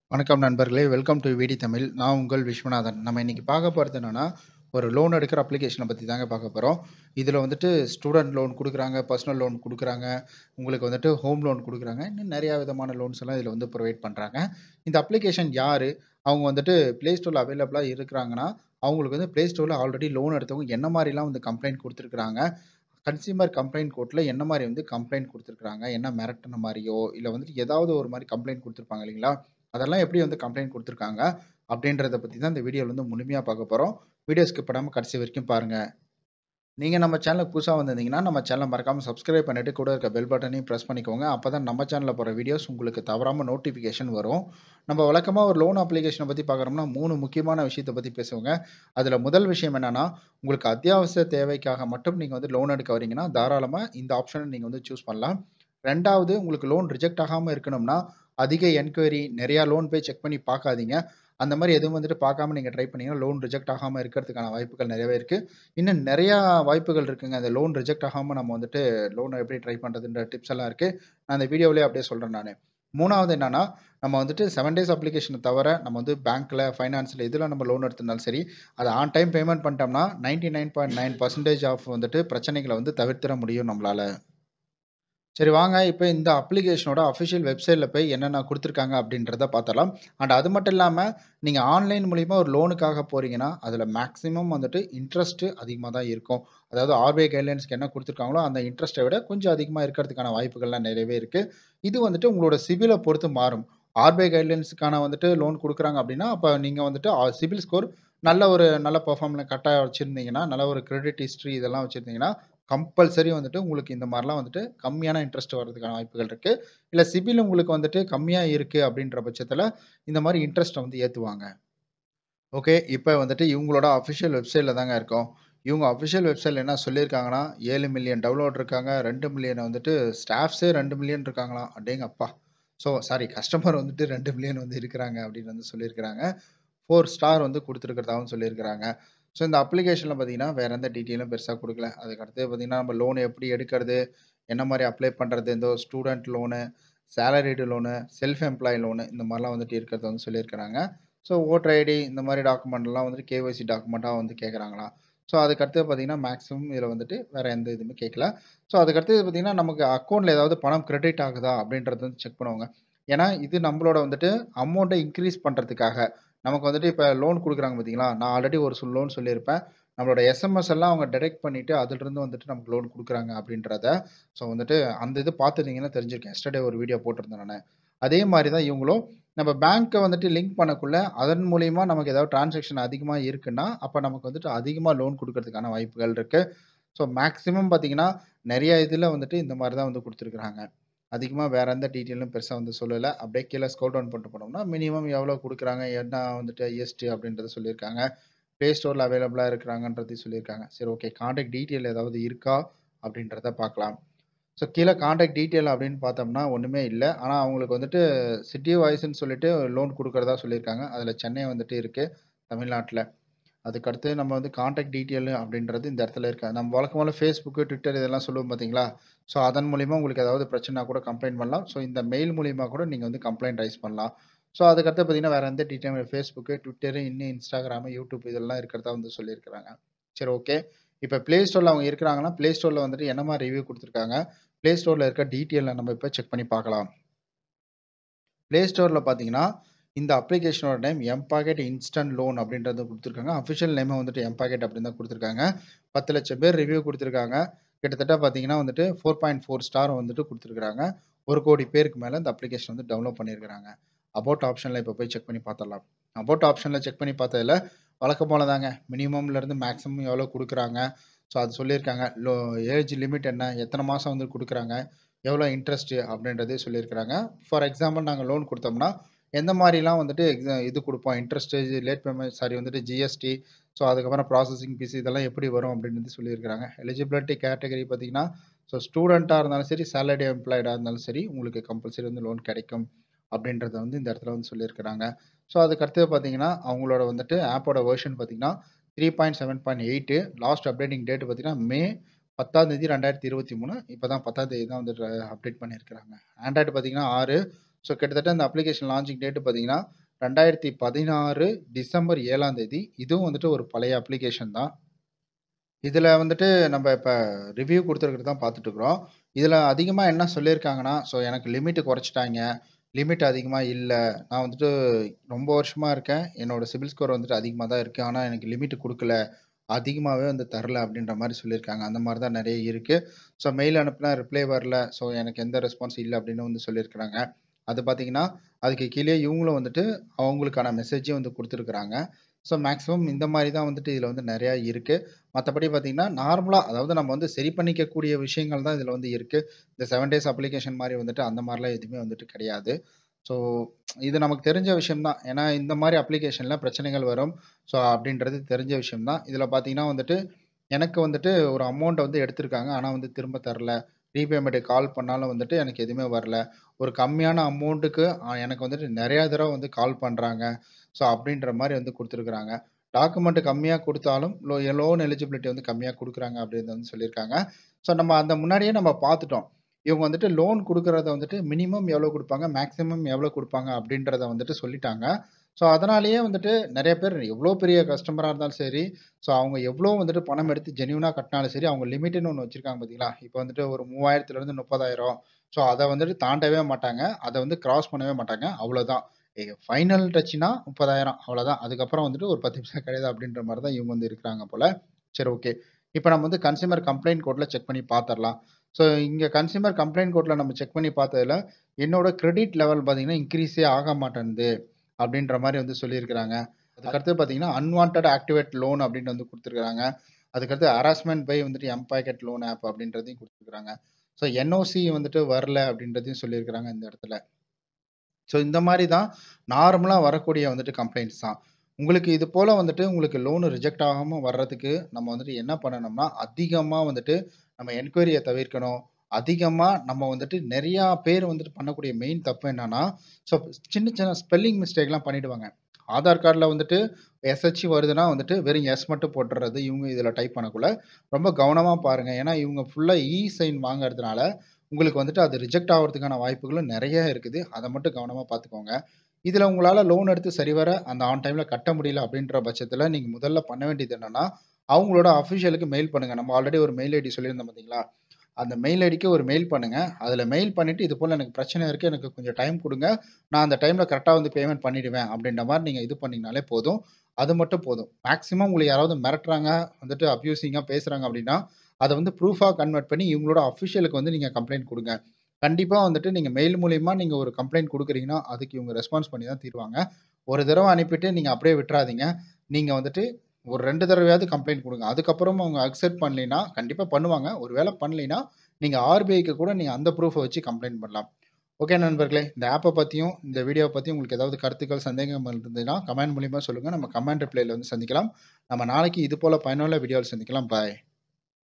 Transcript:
வணக்கம் நண்பர்களே! Welcome to விடி தமிழ். நான் உங்கள் விஸ்வநாதன். நம்ம இன்னைக்கு பார்க்க போறது என்னன்னா, ஒரு லோன் எடுக்கிற அப்ளிகேஷன பத்தி தாங்க பார்க்க போறோம். இதுல வந்துட்டு ஸ்டூடண்ட் லோன் குடுக்குறாங்க, பர்சனல் லோன் குடுக்குறாங்க, உங்களுக்கு வந்துட்டு ஹோம் லோன் குடுக்குறாங்க. இன்னும் நெறைய விதமான லோன்ஸ் எல்லாம் இதுல வந்து புரொவைட் பண்றாங்க. இந்த அப்ளிகேஷன் யாரு? அவங்க வந்துட்டு Play Storeல அவைலபிளா இருக்கிறாங்கன்னா, அவங்களுக்கு வந்து Play Storeல ஆல்ரெடி லோன் எடுத்தவங்க என்ன மாரிலாம் வந்து கம்ப்ளைண்ட் குடுத்துருக்காங்க? கன்சியூமர் கம்ப்ளைண்ட் கோர்ட்ல என்ன மாரி வந்து கம்ப்ளைண்ட் குடுத்துருக்காங்க? என்ன மிரட்டுன மாரியோ, இல்ல வந்துட்டு ஏதாவது ஒரு மாரி கம்ப்ளைண்ட் குடுத்துருப்பாங்க இல்லைங்களா? அதெல்லாம் எப்படி வந்து கம்ப்ளைண்ட் குடுத்துருக்காங்க? அப்படின்றத பத்தி தான் இந்த வீடியோல வந்து முழுமையா பார்க்க போறோம். வீடியோ ஸ்கிப் பண்ணாம கடைசி வரைக்கும் பாருங்க. நீங்க நம்ம சேனலுக்கு புதுசா வந்திருந்தீங்கன்னா, நம்ம சேனல மறக்காம சப்ஸ்கிரைப் பண்ணிட்டு கூட இருக்க பெல் பட்டனையும் பிரஸ் பண்ணிக்கோங்க. அப்பதான் நம்ம சேனல்ல போடுற வீடியோஸ் உங்களுக்கு தவறாம நோட்டிஃபிகேஷன் வரும். நம்ம வழக்கமா ஒரு லோன் அப்ளிகேஷன பத்தி பார்க்குறோம்னா, 3 முக்கியமான விஷயத்த பத்தி பேசுவோங்க. அதுல முதல் விஷயம் என்னன்னா, உங்களுக்கு அத்தியாவசிய தேவைக்காக மட்டும் நீங்க வந்து லோன் எடுக்க வரீங்கன்னா, தாராளமா இந்த ஆப்ஷன நீங்க வந்து சூஸ் பண்ணலாம். 2வது உங்களுக்கு லோன் ரிஜெக்ட் ஆகாம இருக்கணும்னா, அதிக என்குயரி நெறைய லோன் போய் செக் பண்ணி பார்க்காதீங்க. அந்த மாரி எதுவும் வந்துட்டு பார்க்காம நீங்க ட்ரை பண்ணீங்கன்னா, லோன் ரிஜெக்ட் ஆகாம இருக்கிறதுக்கான வாய்ப்புகள் நெறையவே இருக்கு. இன்னும் நெறையா வாய்ப்புகள் இருக்குங்க. அந்த லோன் ரிஜெக்ட் ஆகாம நம்ம வந்துட்டு லோன எப்படி ட்ரை பண்றதுன்ற டிப்ஸ் எல்லாம் இருக்கு. நான் இந்த வீடியோவிலேயே அப்படியே சொல்றேன் நானு. 3வது என்னன்னா, நம்ம வந்துட்டு 7 டேஸ் அப்ளிகேஷன தவிர நம்ம வந்து பேங்க்ல, ஃபைனான்ஸ்ல எதுல நம்ம லோன் எடுத்திருந்தாலும் சரி, அத ஆன் டைம் பேமெண்ட் பண்ணிட்டோம்னா 99.9% ஆஃப் வந்துட்டு பிரச்சனைகள வந்து தவிர்த்திட முடியும் நம்மளால. சரி வாங்க, இப்ப இந்த அப்ளிகேஷனோட அஃபிஷியல் வெப்சைட்ல போய் என்னென்ன குடுத்துருக்காங்க அப்படின்றத பார்த்துரலாம். அண்ட் அது மட்டும் இல்லாம, நீங்க ஆன்லைன் மூலியமா ஒரு லோனுக்காக போறீங்கன்னா, அதுல மேக்ஸிமம் வந்துட்டு இன்ட்ரெஸ்ட் அதிகமா தான் இருக்கும். அதாவது ஆர்பிஐ கைட்லைன்ஸ்க்கு என்ன குடுத்துருக்காங்களோ, அந்த இன்ட்ரெஸ்ட்ட விட கொஞ்சம் அதிகமா இருக்கிறதுக்கான வாய்ப்புகள்லாம் நெறையவே இருக்கு. இது வந்துட்டு உங்களோட சிபில பொறுத்து மாறும். ஆர்பிஐ கைட்லைன்ஸ்க்கான வந்துட்டு லோன் குடுக்குறாங்க அப்படின்னா, அப்ப நீங்க வந்துட்டு அ சிபில் ஸ்கோர் நல்ல ஒரு நல்ல பெர்ஃபார்ம்ல கரெக்ட்டா வச்சிருந்தீங்கன்னா, நல்ல ஒரு கிரெடிட் ஹிஸ்டரி இதெல்லாம் வச்சிருந்தீங்கன்னா, கம்பல்சரி வந்துட்டு உங்களுக்கு இந்த மாரிலாம் வந்துட்டு கம்மியான இன்ட்ரெஸ்ட் வரதுக்கான வாய்ப்புகள் இருக்கு. இல்ல சிபில் உங்களுக்கு வந்துட்டு கம்மியா இருக்கு அப்படின்ற பட்சத்துல, இந்த மாரி இன்ட்ரெஸ்ட்ட வந்து ஏத்துவாங்க. ஓகே. இப்ப வந்துட்டு இவங்களோட அஃபிஷியல் வெப்சைட்ல தாங்க இருக்கோம். இவங்க அஃபிஷியல் வெப்சைட்ல என்ன சொல்லியிருக்காங்கன்னா, 7 மில்லியன் டவுன்லோட் இருக்காங்க. 2 மில்லியன் வந்துட்டு ஸ்டாஃப்ஸே 2 மில்லியன் இருக்காங்களாம். அடேங்கப்பா! ஸோ சாரி கஸ்டமர் வந்துட்டு 2 மில்லியன் வந்து இருக்கிறாங்க அப்படின்னு வந்து சொல்லியிருக்கிறாங்க. 4 ஸ்டார் வந்து குடுத்துருக்கிறதாவும் சொல்லியிருக்கிறாங்க. ஸோ இந்த அப்ளிகேஷன்ல பார்த்தீங்கன்னா, வேற எந்த டீட்டெயிலும் பெருசா குடுக்கல. அதுக்கு அடுத்தது பார்த்தீங்கன்னா, நம்ம லோன் எப்படி எடுக்கிறது? என்ன மாரி அப்ளை பண்றது? இந்த student loan, salaried loan, self employee loan இந்த மாரிலாம் வந்துட்டு இருக்கிறத வந்து சொல்லியிருக்கிறாங்க. ஸோ ஓட்டர் ஐடி இந்த மாரி டாக்குமெண்ட்லாம் வந்துட்டு கேஒய்சி டாக்குமெண்ட்டா வந்து கேட்கறாங்களாம். ஸோ அதுக்கு அடுத்தது பார்த்தீங்கன்னா, மேக்ஸிமம் இதுல வந்துட்டு வேற எந்த இதுவுமே கேட்கல. ஸோ அதுக்கு அடுத்தது பார்த்தீங்கன்னா, நமக்கு அக்கவுண்ட்ல ஏதாவது பணம் கிரெடிட் ஆகுதா? அப்படின்றத வந்து செக் பண்ணுவாங்க. ஏன்னா, இது நம்மளோட வந்துட்டு அமௌண்ட்ட இன்கிரீஸ் பண்றதுக்காக. நமக்கு வந்துட்டு இப்ப லோன் குடுக்குறாங்க பார்த்தீங்களா? நான் ஆல்ரெடி ஒரு சொ லோன் சொல்லியிருப்பேன். நம்மளோட எஸ்எம்எஸ் எல்லாம் அவங்க டிடெக்ட் பண்ணிட்டு, அதிலிருந்து வந்துட்டு நமக்கு லோன் குடுக்குறாங்க அப்படின்றத. ஸோ வந்துட்டு அந்த இது பார்த்துருந்தீங்கன்னா தெரிஞ்சிருக்கும். எஸ்டர்டே ஒரு வீடியோ போட்டிருந்தேன் நானு. அதே மாரி தான் இவங்களும் நம்ம பேங்க்க வந்துட்டு லிங்க் பண்ணக்குள்ள, அதன் மூலியமா நமக்கு ஏதாவது டிரான்சாக்ஷன் அதிகமா இருக்குன்னா, அப்ப நமக்கு வந்துட்டு அதிகமா லோன் குடுக்கறதுக்கான வாய்ப்புகள் இருக்கு. ஸோ மேக்ஸிமம் பார்த்தீங்கன்னா, நெறைய இதுல வந்துட்டு இந்த மாரி தான் வந்து குடுத்துருக்காங்க. அதிகமா வேற எந்த டீட்டெயிலும் பெருசா வந்து சொல்லல. அப்படியே கீழ ஸ்க்ரோல் டவுன் பண்ணிட்டு போனோம்னா, மினிமம் எவ்வளோ குடுக்குறாங்க? என்ன வந்துட்டு ஐஎஸ்டி அப்படின்றத சொல்லியிருக்காங்க. Play Storeல அவைலபிளா இருக்கிறாங்கன்றதையும் சொல்லியிருக்காங்க. சரி ஓகே. கான்டாக்ட் டீட்டெயில் ஏதாவது இருக்கா? அப்படின்றத பார்க்கலாம். ஸோ கீழ கான்டாக்ட் டீட்டெயில் அப்படின்னு பார்த்தோம்னா, ஒண்ணுமே இல்ல. ஆனா அவங்களுக்கு வந்துட்டு சிட்டி வைஸ்ன்னு சொல்லிட்டு லோன் குடுக்கிறதா சொல்லியிருக்காங்க. அதுல சென்னை வந்துட்டு இருக்கு, தமிழ்நாட்ல. அதுக்கு அடுத்து நம்ம வந்து கான்டாக்ட் டீட்டெயில் அப்படின்றது இந்த இடத்துல இருக்கு. நம்ம வழக்கம் போல Facebook, Twitter இதெல்லாம் சொல்லுவோம் பார்த்தீங்களா? ஸோ அதன் மூலியமா உங்களுக்கு ஏதாவது பிரச்சனைனா கூட கம்ப்ளைண்ட் பண்ணலாம். ஸோ இந்த மெயில் மூலியமா கூட நீங்க வந்து கம்ப்ளைண்ட் ரைஸ் பண்ணலாம். ஸோ அதுக்கு அடுத்து பார்த்தீங்கன்னா, வேற எந்த டீட்டெயிலும் Facebook, Twitter, இன்னும் Instagram, YouTube இதெல்லாம் இருக்கிறதா வந்து சொல்லியிருக்கிறாங்க. சரி ஓகே. இப்ப Play Storeல அவங்க இருக்கிறாங்கன்னா, Play Storeல வந்துட்டு என்ன மாரி ரிவ்யூ குடுத்துருக்காங்க? Play Storeல இருக்க டீட்டெயில நம்ம இப்ப செக் பண்ணி பார்க்கலாம். Play Storeல பார்த்தீங்கன்னா, இந்த அப்ளிகேஷனோட நேம் எம்பாக்கெட் இன்ஸ்டன்ட் லோன் அப்படின்றத குடுத்துருக்காங்க. அஃபிஷியல் நேமே வந்துட்டு எம்பாக்கெட் அப்படின்னு தான் குடுத்துருக்காங்க. 10,00,000 பேர் ரிவ்யூ குடுத்துருக்காங்க. கிட்டத்தட்ட பார்த்தீங்கன்னா வந்துட்டு 4.4 ஸ்டார் வந்துட்டு குடுத்துருக்காங்க. 1,00,00,000 பேருக்கு மேல இந்த அப்ளிகேஷன் வந்து டவுன்லோட் பண்ணியிருக்கிறாங்க. அபௌட் ஆப்ஷன்ல இப்ப போய் செக் பண்ணி பார்த்துரலாம். அபௌட் ஆப்ஷன்ல செக் பண்ணி பார்த்ததுல, வழக்கம் போல தாங்க. மினிமம்ல இருந்து மேக்ஸிமம் எவ்வளோ குடுக்குறாங்க? ஸோ அது சொல்லியிருக்காங்க. லோ ஏஜ் லிமிட் என்ன? எத்தன மாசம் வந்து குடுக்குறாங்க? எவ்வளோ இன்ட்ரெஸ்ட் அப்படின்றதையும் சொல்லியிருக்கிறாங்க. ஃபார் எக்ஸாம்பிள் நாங்க லோன் குடுத்தோம்னா, எந்த மாரிலாம் வந்துட்டு எக்ஸா இது குடுப்போம்? இன்ட்ரெஸ்ட், லேட் பேமெண்ட் சாரி வந்துட்டு ஜிஎஸ்டி, ஸோ அதுக்கப்புறம் ப்ராசஸிங் ஃபீஸ் இதெல்லாம் எப்படி வரும்? அப்படின்னு சொல்லியிருக்கிறாங்க. எலிஜிபிலிட்டி கேட்டகரி பார்த்தீங்கன்னா, ஸோ ஸ்டூடண்ட்டா இருந்தாலும் சரி, சேலரி எம்ப்ளாய்டா இருந்தாலும் சரி, உங்களுக்கு கம்பல்சரி வந்து லோன் கிடைக்கும். அப்படின்றத வந்து இந்த இடத்துல வந்து சொல்லியிருக்கிறாங்க. ஸோ அதுக்கு அடுத்தது பார்த்தீங்கன்னா, அவங்களோட வந்துட்டு ஆப்போட வெர்ஷன் பார்த்தீங்கன்னா, 3.7.8 லாஸ்ட் அப்டேட்டிங் டேட் பார்த்தீங்கன்னா, மே 10ஆம் தேதி 2023 இப்ப தான் 10ஆம் தேதி தான் வந்து அப்டேட் பண்ணியிருக்கிறாங்க. ஆண்ட்ராய்டு பார்த்தீங்கன்னா 6 ஸோ கிட்டத்தட்ட இந்த அப்ளிகேஷன் லான்ச்சிங் டேட் பார்த்தீங்கன்னா, 2016 டிசம்பர் 7ஆம் தேதி. இதுவும் வந்துட்டு ஒரு பழைய அப்ளிகேஷன் தான். இதுல வந்துட்டு நம்ம இப்ப ரிவ்யூ குடுத்துருக்கிறத தான் பார்த்துட்டு இருக்கிறோம். இதுல அதிகமா என்ன சொல்லியிருக்காங்கன்னா, ஸோ எனக்கு லிமிட் குறைச்சுட்டாய்ங்க. லிமிட் அதிகமா இல்ல. நான் வந்துட்டு ரொம்ப வருஷமா இருக்கேன். என்னோட சிபில் ஸ்கோர் வந்துட்டு அதிகமா தான் இருக்கு. ஆனா எனக்கு லிமிட் குடுக்கல. அதிகமாவே வந்து தரல அப்படின்ற மாரி சொல்லியிருக்காங்க. அந்த மாரி தான் நெறைய இருக்கு. ஸோ மெயில் அனுப்புனா ரிப்ளை வரல. ஸோ எனக்கு எந்த ரெஸ்பான்ஸ் இல்ல அப்படின்னு வந்து சொல்லியிருக்கிறாங்க. அது பார்த்தீங்கன்னா, அதுக்கு கீழயே இவங்களும் வந்துட்டு அவங்களுக்கான மெசேஜையும் வந்து குடுத்துருக்காங்க. ஸோ மேக்ஸிமம் இந்த மாரி தான் வந்துட்டு இதுல வந்து நெறையா இருக்கு. மத்தபடி பார்த்தீங்கன்னா, நார்மலா அதாவது நம்ம வந்து சரி பண்ணிக்கக்கூடிய விஷயங்கள் தான் இதுல வந்து இருக்கு. இந்த 7 டேஸ் அப்ளிகேஷன் மாரி வந்துட்டு அந்த மாரிலாம் எதுவுமே வந்துட்டு கிடையாது. ஸோ இது நமக்கு தெரிஞ்ச விஷயம் தான். ஏன்னா இந்த மாரி அப்ளிகேஷன்ல பிரச்சனைகள் வரும். ஸோ அப்படின்றது தெரிஞ்ச விஷயம் தான். இதுல பார்த்தீங்கன்னா வந்துட்டு, எனக்கு வந்துட்டு ஒரு அமௌண்ட் வந்து எடுத்திருக்காங்க. ஆனா வந்து திரும்ப தரல. ரீபேமெண்ட்க்கு கால் பண்ணாலும் வந்துட்டு எனக்கு எதுவுமே வரல. ஒரு கம்மியான அமௌண்ட்டுக்கு அ எனக்கு வந்துட்டு நெறையா தடவ வந்து கால் பண்றாங்க. ஸோ அப்படின்ற மாரி வந்து குடுத்துருக்காங்க. டாக்குமெண்ட் கம்மியா குடுத்தாலும் லோ லோன் எலிஜிபிலிட்டி வந்து கம்மியா குடுக்குறாங்க அப்படின்னு வந்து சொல்லியிருக்காங்க. ஸோ நம்ம அந்த முன்னாடியே நம்ம பார்த்துட்டோம். இவங்க வந்துட்டு லோன் குடுக்குறத வந்துட்டு மினிமம் எவ்வளோ குடுப்பாங்க, மேக்ஸிமம் எவ்வளோ குடுப்பாங்க அப்படின்றத வந்துட்டு சொல்லிட்டாங்க. ஸோ அதனாலேயே வந்துட்டு நெறைய பேர் எவ்வளோ பெரிய கஸ்டமரா இருந்தாலும் சரி, ஸோ அவங்க எவ்வளோ வந்துட்டு பணம் எடுத்து ஜென்யூனா கட்டினாலும் சரி, அவங்க லிமிட்ன்னு ஒண்ணு வச்சிருக்காங்க பார்த்தீங்களா? இப்ப வந்துட்டு ஒரு 3000லேருந்து 30,000 ஸோ அத வந்துட்டு தாண்டவே மாட்டாங்க. அத வந்து கிராஸ் பண்ணவே மாட்டாங்க. அவ்வளோதான். எ ஃபைனல் டச்சுனா 30,000 அவ்வளோதான். அதுக்கப்புறம் வந்துட்டு ஒரு 10 பைசா கிடையாது அப்படின்ற மாரி தான் இவங்க வந்து இருக்கிறாங்க போல. சரி ஓகே. இப்ப நம்ம வந்து கன்சியூமர் கம்ப்ளைண்ட் கோட்ல செக் பண்ணி பார்த்துரலாம். ஸோ இங்க கன்சியூமர் கம்ப்ளைண்ட் கோட்ல நம்ம செக் பண்ணி பார்த்ததுல, என்னோட கிரெடிட் லெவல் பார்த்தீங்கன்னா, இன்கிரீஸே ஆக மாட்டேன்து அப்படின்ற மாரி வந்து சொல்லியிருக்கிறாங்க. அதுக்கடுத்து பார்த்தீங்கன்னா, அன்வான்டட் ஆக்டிவேட் லோன் அப்படின்னு வந்து குடுத்துருக்காங்க. அதுக்கடுத்து ஹராஸ்மென்ட் பை வந்துட்டு எம் பாக்கெட் லோன் ஆப் அப்படின்றதையும் குடுத்துருக்காங்க. ஸோ என்ஓசி வந்துட்டு வரல அப்படின்றதையும் சொல்லியிருக்கிறாங்க இந்த இடத்துல. ஸோ இந்த மாரி தான் நார்மலா வரக்கூடிய வந்துட்டு கம்ப்ளைண்ட்ஸ் தான். உங்களுக்கு இது போல வந்துட்டு உங்களுக்கு லோன் ரிஜெக்ட் ஆகாம வர்றதுக்கு நம்ம வந்துட்டு என்ன பண்ணணும்னா, அதிகமா வந்துட்டு நம்ம என்குயரிய தவிர்க்கணும். அதிகமா நம்ம வந்துட்டு நெறையா பேர் வந்துட்டு பண்ணக்கூடிய மெயின் தப்பு என்னன்னா, ஸோ சின்ன சின்ன ஸ்பெல்லிங் மிஸ்டேக்லாம் பண்ணிடுவாங்க. ஆதார் கார்ட்ல வந்துட்டு எஸ்ஹெச் வருதுன்னா வந்துட்டு வெறும் எஸ் மட்டும் போட்டுறது. இவங்க இதுல டைப் பண்ணக்குள்ள ரொம்ப கவனமா பாருங்க. ஏன்னா இவங்க ஃபுல்லா இ சைன் வாங்குறதுனால, உங்களுக்கு வந்துட்டு அது ரிஜெக்ட் ஆவறதுக்கான வாய்ப்புகளும் நெறைய இருக்குது. அத மட்டும் கவனமா பார்த்துக்கோங்க. இதுல உங்களால லோன் எடுத்து சரிவர அந்த ஆன் டைம்ல கட்ட முடியல அப்படின்ற பட்சத்துல, நீங்க முதல்ல பண்ண வேண்டியது என்னன்னா, அவங்களோட அஃபிஷியலுக்கு மெயில் பண்ணுங்க. நம்ம ஆல்ரெடி ஒரு மெயில் ஐடி சொல்லியிருந்தோம் பார்த்தீங்களா? அந்த மெயில் ஐடிக்கு ஒரு மெயில் பண்ணுங்க. அதுல மெயில் பண்ணிட்டு, இது போல எனக்கு பிரச்சனை இருக்கு. எனக்கு கொஞ்சம் டைம் குடுங்க. நான் அந்த டைம்ல கரெக்ட்டா வந்து பேமெண்ட் பண்ணிடுவேன் அப்படின்ற மாரி நீங்க இது பண்ணீங்கனாலே போதும். அது மட்டும் போதும். மேக்ஸிமம் உங்கள யாராவது மிரட்டுறாங்க, வந்துட்டு அப்யூசிங்கா பேசுறாங்க அப்படின்னா, அத வந்து ப்ரூஃபா கன்வெர்ட் பண்ணி இவங்களோட அஃபிஷியலுக்கு வந்து நீங்க கம்ப்ளைண்ட் குடுங்க. கண்டிப்பா வந்துட்டு நீங்க மெயில் மூலியமா நீங்க ஒரு கம்ப்ளைண்ட் குடுக்குறீங்கன்னா, அதுக்கு இவங்க ரெஸ்பான்ஸ் பண்ணி தான் தீருவாங்க. ஒரு தடவ அனுப்பிட்டு நீங்க அப்படியே விட்றாதீங்க. நீங்க வந்துட்டு ஒரு 2 தடவையாவது கம்ப்ளைண்ட் குடுங்க. அதுக்கப்புறமும் அவங்க அக்செப்ட் பண்ணலைன்னா, கண்டிப்பா பண்ணுவாங்க. ஒரு வேள பண்ணலைன்னா, நீங்க ஆர்பிஐக்கு கூட நீங்க அந்த ப்ரூஃப வச்சு கம்ப்ளைண்ட் பண்ணலாம். ஓகே நண்பர்களே, இந்த ஆப்ப பத்தியும், இந்த வீடியோவ பத்தியும் உங்களுக்கு ஏதாவது கருத்துக்கள், சந்தேகங்கள் இருந்ததுன்னா, கமெண்ட் மூலியமா சொல்லுங்க. நம்ம கமெண்ட் ரிப்ளைல வந்து சந்திக்கலாம். நம்ம நாளைக்கு இது போல பயனுள்ள வீடியோல சந்திக்கலாம். பாய்.